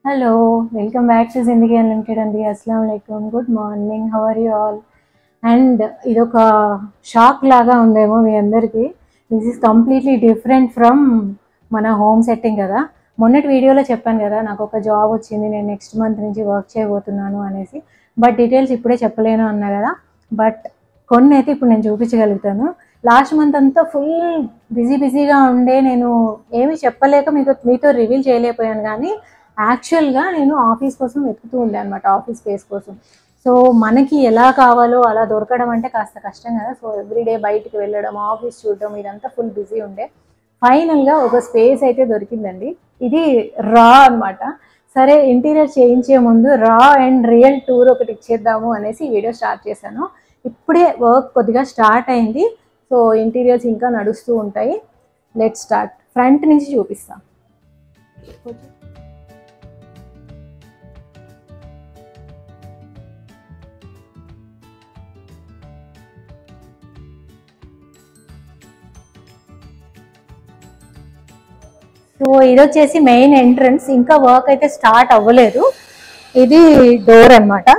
Hello welcome back to Zindagi unlimited అండి అస్సలం అయికం good morning how are you all and ఇదొక షాక్ లాగా ఉందేమో మీ అందరికీ this is completely different from మన హోమ్ సెట్టింగ్ కదా మొన్నటి వీడియోలో చెప్పాను కదా నాకు ఒక జాబ్ వచ్చింది నేను నెక్స్ట్ మంత్ నుంచి వర్క్ చేయబోతున్నాను అనేసి బట్ డీటెయిల్స్ ఇప్పుడే చెప్పలేను అన్నా కదా బట్ కొన్ని అయితే ఇప్పుడు నేను చూపించగలుగుతాను లాస్ట్ మంత్ అంతా ఫుల్ బిజీ బిజీగా ఉండే నేను ఏమీ చెప్పలేక మీతో మీతో రివీల్ చేయలేకపోయాను కానీ యాక్చువల్గా నేను ఆఫీస్ కోసం వెతుకుతూ ఉండే అనమాట ఆఫీస్ స్పేస్ కోసం సో మనకి ఎలా కావాలో అలా దొరకడం అంటే కాస్త కష్టం కదా సో ఎవ్రీడే బయటికి వెళ్ళడం ఆఫీస్ చూడడం ఇదంతా ఫుల్ బిజీ ఉండే ఫైనల్గా ఒక స్పేస్ అయితే దొరికిందండి ఇది రా అన్నమాట సరే ఇంటీరియర్ చేయించే ముందు రా అండ్ రియల్ టూర్ ఒకటి ఇచ్చేద్దాము అనేసి ఈ వీడియో స్టార్ట్ చేశాను ఇప్పుడే వర్క్ కొద్దిగా స్టార్ట్ అయింది సో ఇంటీరియర్స్ ఇంకా నడుస్తూ ఉంటాయి లెట్ స్టార్ట్ ఫ్రంట్ నుంచి చూపిస్తాం సో ఇది వచ్చేసి మెయిన్ ఎంట్రన్స్ ఇంకా వర్క్ అయితే స్టార్ట్ అవ్వలేదు ఇది డోర్ అన్నమాట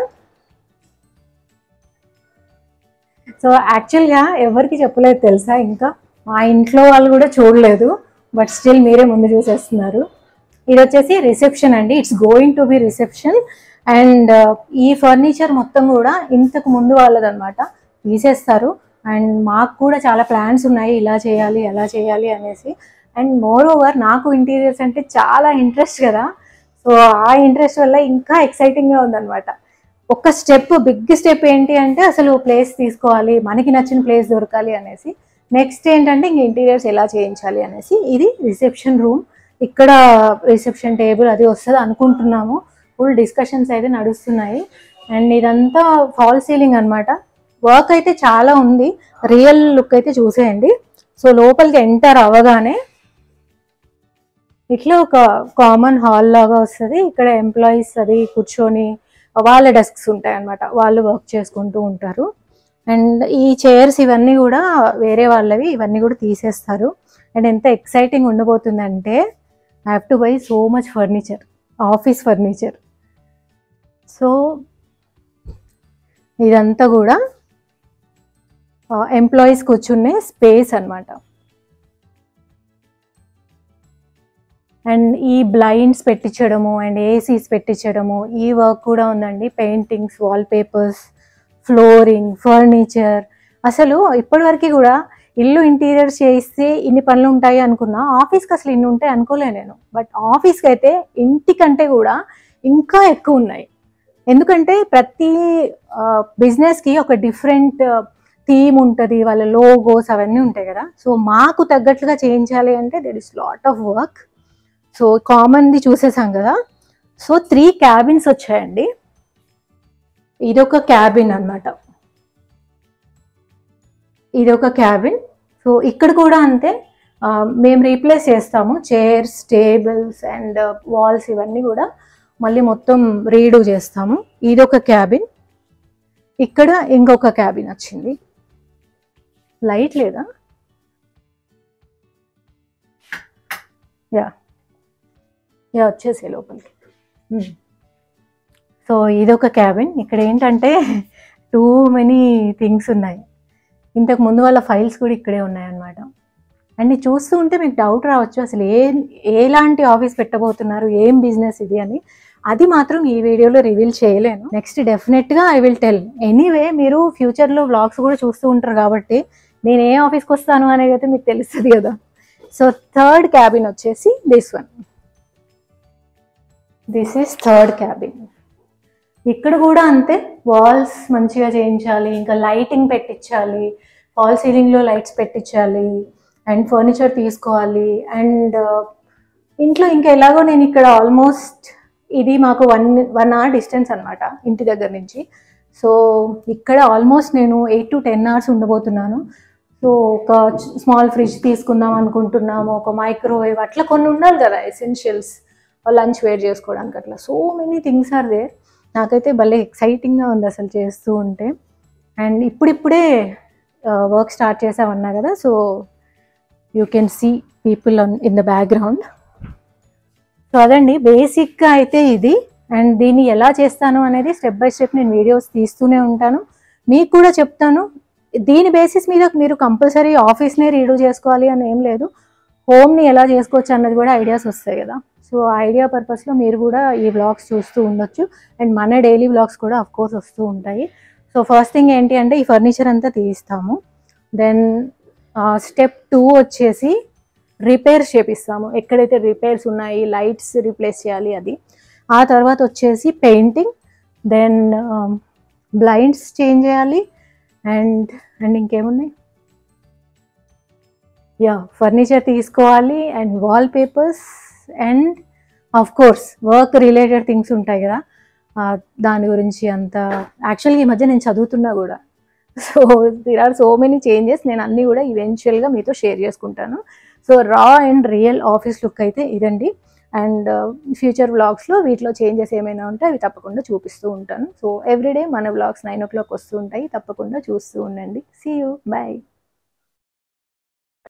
సో యాక్చువల్గా ఎవరికి చెప్పలేదు తెలుసా ఇంకా మా ఇంట్లో వాళ్ళు కూడా చూడలేదు బట్ స్టిల్ మీరే ముందు చూసేస్తున్నారు ఇది వచ్చేసి రిసెప్షన్ అండి it's going to be reception and ఈ ఫర్నిచర్ మొత్తం కూడా ఇంతకు ముందు వాళ్ళదన్నమాట తీసేస్తారు అండ్ మాకు కూడా చాలా ప్లాన్స్ ఉన్నాయి ఇలా చేయాలి అలా చేయాలి అనేసి అండ్ మోర్ ఓవర్ నాకు ఇంటీరియర్స్ అంటే చాలా ఇంట్రెస్ట్ కదా సో ఆ ఇంట్రెస్ట్ వల్ల ఇంకా ఎక్సైటింగ్గా ఉందన్నమాట ఒక స్టెప్ బిగ్ స్టెప్ ఏంటి అంటే అసలు ప్లేస్ తీసుకోవాలి మనకి నచ్చిన ప్లేస్ దొరకాలి అనేసి నెక్స్ట్ ఏంటంటే ఇంక ఇంటీరియర్స్ ఎలా చేయించాలి అనేసి ఇది రిసెప్షన్ రూమ్ ఇక్కడ రిసెప్షన్ టేబుల్ అది వస్తుంది అనుకుంటున్నాము ఫుల్ డిస్కషన్స్ అయితే నడుస్తున్నాయి అండ్ ఇదంతా ఫాల్ సీలింగ్ అన్నమాట వర్క్ అయితే చాలా ఉంది రియల్ లుక్ అయితే చూసేయండి సో లోపలికి ఎంటర్ అవ్వగానే ఇట్లా ఒక కామన్ హాల్ లాగా వస్తుంది ఇక్కడ ఎంప్లాయీస్ అది కూర్చొని వాళ్ళ డెస్క్స్ ఉంటాయి అన్నమాట వాళ్ళు వర్క్ చేసుకుంటూ ఉంటారు అండ్ ఈ చైర్స్ ఇవన్నీ కూడా వేరే వాళ్ళవి ఇవన్నీ కూడా తీసేస్తారు అండ్ ఎంత ఎక్సైటింగ్ ఉండబోతుందంటే I have to buy so much furniture office furniture so ఇదంతా కూడా ఎంప్లాయీస్ కూర్చునే స్పేస్ అన్నమాట అండ్ ఈ బ్లైండ్స్ పెట్టించడము అండ్ ఏసీస్ పెట్టించడము ఈ వర్క్ కూడా ఉందండి paintings wallpapers flooring furniture అసలు ఇప్పటివరకు కూడా ఇల్లు ఇంటీరియర్ చేయిస్తే ఇన్ని పనులు ఉంటాయి అనుకున్నా ఆఫీస్కి అసలు ఇన్ని ఉంటాయి అనుకోలే నేను బట్ ఆఫీస్కి అయితే ఇంటికంటే కూడా ఇంకా ఎక్కువ ఉన్నాయి ఎందుకంటే ప్రతి బిజినెస్కి ఒక డిఫరెంట్ థీమ్ ఉంటుంది వాళ్ళ లోగోస్ అవన్నీ ఉంటాయి కదా సో మాకు తగ్గట్లుగా చేయించాలి అంటే there is lot of work so కామన్ది చూసేసాం కదా సో త్రీ క్యాబిన్స్ వచ్చాయండి ఇదొక క్యాబిన్ అన్నమాట ఇదొక క్యాబిన్ సో ఇక్కడ కూడా అంతే ఆ, మేము రీప్లేస్ చేస్తాము చైర్స్ టేబుల్స్ అండ్ వాల్స్ ఇవన్నీ కూడా మళ్ళీ మొత్తం రీడూ చేస్తాము ఇదొక క్యాబిన్ ఇక్కడ ఇంకొక క్యాబిన్ వచ్చింది లైట్ లేదా యా యా వచ్చేసే లోపలికి మ్మ్. సో ఇదొక క్యాబిన్ ఇక్కడ ఏంటంటే టూ మెనీ థింగ్స్ ఉన్నాయి ఇంతకు ముందు వాళ్ళ ఫైల్స్ కూడా ఇక్కడే ఉన్నాయన్నమాట అండ్ ఇది చూస్తూ ఉంటే మీకు డౌట్ రావచ్చు అసలు ఏ ఎలాంటి ఆఫీస్ పెట్టబోతున్నారు ఏం బిజినెస్ ఇది అని అది మాత్రం ఈ వీడియోలో రివీల్ చేయలేను నెక్స్ట్ డెఫినెట్గా ఐ విల్ టెల్ ఎనీవే మీరు ఫ్యూచర్లో వ్లాగ్స్ కూడా చూస్తూ ఉంటారు కాబట్టి నేను ఏ ఆఫీస్కి వస్తాను అనేది అయితే మీకు తెలుస్తుంది కదా సో థర్డ్ క్యాబిన్ వచ్చేసి this one this is third cabin ఇక్కడ కూడా అంతే వాల్స్ మంచిగా చేయించాలి ఇంకా లైటింగ్ పెట్టించాలి ఫాల్ సీలింగ్లో లైట్స్ పెట్టించాలి అండ్ ఫర్నిచర్ తీసుకోవాలి అండ్ ఇంట్లో ఇంకా ఎలాగో నేను ఇక్కడ ఆల్మోస్ట్ ఇది మాకు వన్ వన్ అవర్ డిస్టెన్స్ అనమాట ఇంటి దగ్గర నుంచి సో ఇక్కడ ఆల్మోస్ట్ నేను ఎయిట్ టు టెన్ అవర్స్ ఉండబోతున్నాను సో ఒక స్మాల్ ఫ్రిడ్జ్ తీసుకుందాం అనుకుంటున్నాము ఒక మైక్రోవేవ్ అట్లా కొన్ని ఉండాలి కదా ఎసెన్షియల్స్ లంచ్ వేర్ చేసుకోవడానికి అట్లా so many things are there నాకైతే భలే ఎక్సైటింగ్గా ఉంది అసలు చేస్తూ ఉంటే అండ్ ఇప్పుడిప్పుడే వర్క్ స్టార్ట్ చేసామన్నా కదా so you can see people in the background so అదండి బేసిక్గా అయితే ఇది అండ్ దీన్ని ఎలా చేస్తాను అనేది స్టెప్ బై స్టెప్ నేను వీడియోస్ తీస్తూనే ఉంటాను మీకు కూడా చెప్తాను దీని బేసిస్ మీద మీరు కంపల్సరీ ఆఫీస్నే రీడూ చేసుకోవాలి అని ఏం లేదు హోమ్ని ఎలా చేసుకోవచ్చు అన్నది కూడా ఐడియాస్ వస్తాయి కదా సో ఐడియా పర్పస్లో మీరు కూడా ఈ వ్లాగ్స్ చూస్తూ ఉండొచ్చు అండ్ మన డైలీ వ్లాగ్స్ కూడా అఫ్ కోర్స్ వస్తూ ఉంటాయి సో ఫస్ట్ థింగ్ ఏంటి అంటే ఈ ఫర్నిచర్ అంతా తీస్తాము దెన్ స్టెప్ టూ వచ్చేసి రిపేర్స్ చేపిస్తాము ఎక్కడైతే రిపేర్స్ ఉన్నాయి లైట్స్ రీప్లేస్ చేయాలి అది ఆ తర్వాత వచ్చేసి పెయింటింగ్ దెన్ బ్లైండ్స్ చేంజ్ చేయాలి అండ్ అండ్ ఇంకేమున్నాయి యా ఫర్నిచర్ తీసుకోవాలి and wall papers and of course work related things ఉంటాయి కదా ఆ, దాని గురించి అంత యాక్చువల్గా ఈ మధ్య నేను చదువుతున్నా కూడా so there are so many changes నేను అన్నీ కూడా ఈవెన్చువల్గా మీతో షేర్ చేసుకుంటాను సో రా అండ్ రియల్ ఆఫీస్ లుక్ అయితే ఇదండి అండ్ ఫ్యూచర్ వ్లాగ్స్లో వీటిలో చేంజెస్ ఏమైనా ఉంటే అవి తప్పకుండా చూపిస్తూ ఉంటాను సో ఎవ్రీడే మన వ్లాగ్స్ నైన్ ఓ క్లాక్ వస్తూ ఉంటాయి తప్పకుండా చూస్తూ ఉండండి సీ యూ బాయ్